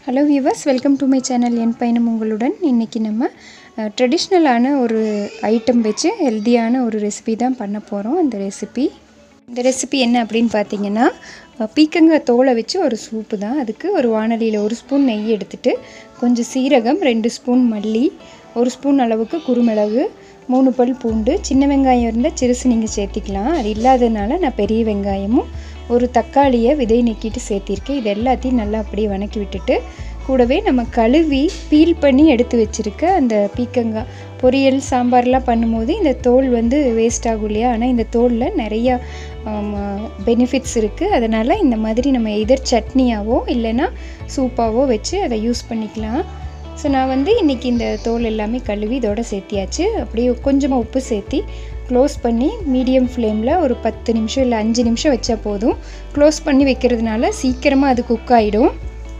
hello viewers welcome to my channel என் பயணம் உங்களுடன் இன்றைக்கி நம்ம ட்ரெடிஷ்னலான ஒரு ஐட்டம் வச்சு ஹெல்த்தியான ஒரு ரெசிபி தான் பண்ண போகிறோம் அந்த ரெசிபி இந்த ரெசிபி என்ன அப்படின்னு பார்த்தீங்கன்னா அஹ், பீக்கங்காய் தோலை வச்சு ஒரு சூப்பு தான் அதுக்கு ஒரு வானலியில் ஒரு ஸ்பூன் நெய் எடுத்துட்டு கொஞ்சம் சீரகம் ரெண்டு ஸ்பூன் மல்லி ஒரு ஸ்பூன் அளவுக்கு குருமிளகு மூணு பல் பூண்டு சின்ன வெங்காயம் இருந்தால் சிறுசு நீங்கள் சேர்த்திக்கலாம் அது இல்லாததுனால நான் பெரிய வெங்காயமும் ஒரு தக்காளியை விதை நீக்கிட்டு சேர்த்திருக்கேன் இது எல்லாத்தையும் நல்லா அப்படியே வணக்கி விட்டுட்டு கூடவே நம்ம கழுவி பீல் பண்ணி எடுத்து வச்சுருக்க அந்த பீக்கங்காய் பொரியல் சாம்பார்லாம் பண்ணும்போது இந்த தோல் வந்து வேஸ்ட் ஆகும் இல்லையா ஆனால் இந்த தோலில் நிறையா பெனிஃபிட்ஸ் இருக்குது அதனால் இந்த மாதிரி நம்ம எதர் சட்னியாவோ இல்லைன்னா சூப்பாவோ வச்சு அதை யூஸ் பண்ணிக்கலாம் ஸோ நான் வந்து இன்றைக்கி இந்த தோல் எல்லாமே கழுவி இதோட சேர்த்தியாச்சு அப்படியே கொஞ்சமாக உப்பு சேர்த்தி க்ளோஸ் பண்ணி மீடியம் ஃப்ளேமில் ஒரு பத்து நிமிஷம் இல்லை அஞ்சு நிமிஷம் வச்சா போதும் க்ளோஸ் பண்ணி வைக்கிறதுனால சீக்கிரமாக அது குக் ஆகிடும்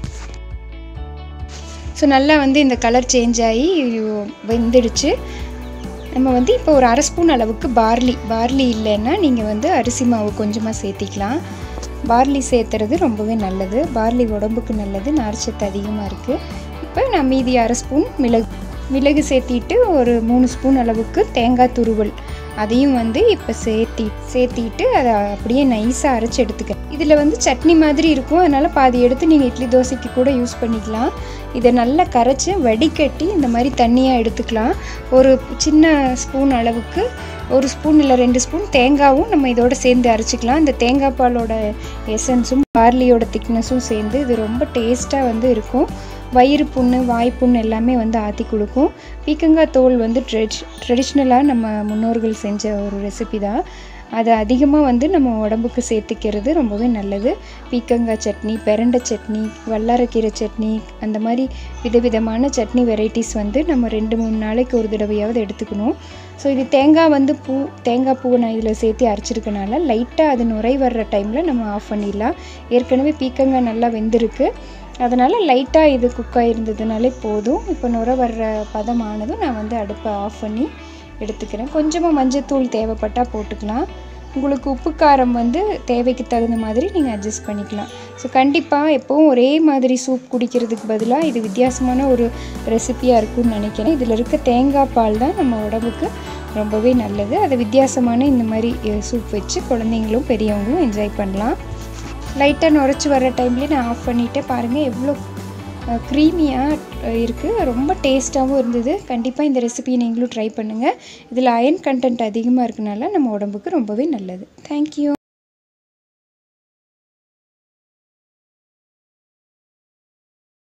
ஸோ நல்லா வந்து இந்த கலர் சேஞ்ச் ஆகி வெந்துடுச்சு நம்ம வந்து இப்போ ஒரு அரை ஸ்பூன் அளவுக்கு பார்லி பார்லி இல்லைன்னா நீங்கள் வந்து அரிசி மாவு கொஞ்சமாக சேர்த்திக்கலாம் பார்லி சேர்த்துறது ரொம்பவே நல்லது பார்லி உடம்புக்கு நல்லது நார்ச்சத்து அதிகமாக இருக்குது இப்போ நான் மீதி அரை ஸ்பூன் மிளகு மிளகு சேர்த்திட்டு ஒரு மூணு ஸ்பூன் அளவுக்கு தேங்காய் துருவல் அதையும் வந்து இப்போ சேர்த்தி சேர்த்திட்டு அதை அப்படியே நைஸாக அரைச்சி எடுத்துக்க இதில் வந்து சட்னி மாதிரி இருக்கும் அதனால் பாதி எடுத்து நீங்கள் இட்லி தோசைக்கு கூட யூஸ் பண்ணிக்கலாம் இதை நல்லா கரைச்சி வடிகட்டி இந்த மாதிரி தண்ணியாக எடுத்துக்கலாம் ஒரு சின்ன ஸ்பூன் அளவுக்கு ஒரு ஸ்பூன் இல்லை ரெண்டு ஸ்பூன் தேங்காவும் நம்ம இதோட சேர்ந்து அரைச்சிக்கலாம் இந்த தேங்காய் பாலோட எசன்ஸும் பார்லியோட திக்னஸும் சேர்ந்து இது ரொம்ப டேஸ்ட்டாக வந்து இருக்கும் வயிறு புண்ணு வாய்ப்புண்ணு எல்லாமே வந்து ஆற்றி கொடுக்கும் பீக்கங்காய் தோல் வந்து ட்ரெடி ட்ரெடிஷ்னலாக நம்ம முன்னோர்கள் செஞ்ச ஒரு ரெசிபி தான் அதை அதிகமாக வந்து நம்ம உடம்புக்கு சேர்த்துக்கிறது ரொம்பவே நல்லது பீக்கங்காய் சட்னி பெரண்டை சட்னி வல்லாரக்கீரை சட்னி அந்த மாதிரி விதவிதமான சட்னி வெரைட்டிஸ் வந்து நம்ம ரெண்டு மூணு நாளைக்கு ஒரு தடவையாவது எடுத்துக்கணும் ஸோ இது தேங்காய் வந்து பூ தேங்காய் பூவை நான் இதில் சேர்த்து அரைச்சிருக்கனால லைட்டாக அது நுரை வர்ற டைமில் நம்ம ஆஃப் பண்ணிடலாம் ஏற்கனவே பீக்கங்காய் நல்லா வெந்திருக்கு அதனால் லைட்டாக இது குக் ஆகிருந்ததுனாலே போதும் இப்போ நுர வர்ற பதமானதும் நான் வந்து அடுப்பை ஆஃப் பண்ணி எடுத்துக்கிறேன் கொஞ்சமாக மஞ்சத்தூள் தேவைப்பட்டால் போட்டுக்கலாம் உங்களுக்கு உப்பு காரம் வந்து தேவைக்கு தகுந்த மாதிரி நீங்கள் அட்ஜஸ்ட் பண்ணிக்கலாம் ஸோ கண்டிப்பாக எப்போவும் ஒரே மாதிரி சூப் குடிக்கிறதுக்கு பதிலாக இது வித்தியாசமான ஒரு ரெசிப்பியாக இருக்கும்னு நினைக்கிறேன் இதில் இருக்க தேங்காய் பால் தான் நம்ம உடம்புக்கு ரொம்பவே நல்லது அதை வித்தியாசமான இந்த மாதிரி சூப் வச்சு குழந்தைங்களும் பெரியவங்களும் என்ஜாய் பண்ணலாம் லைட்டாக நுரைச்சி வர்ற டைம்லேயே நான் ஆஃப் பண்ணிவிட்டு பாருங்கள் எவ்வளோ க்ரீமியாக இருக்குது ரொம்ப டேஸ்ட்டாகவும் இருந்தது கண்டிப்பாக இந்த ரெசிபியை நீங்களும் ட்ரை பண்ணுங்கள் இதில் அயன் கண்டென்ட் அதிகமாக இருக்கனால நம்ம உடம்புக்கு ரொம்பவே நல்லது தேங்க்யூ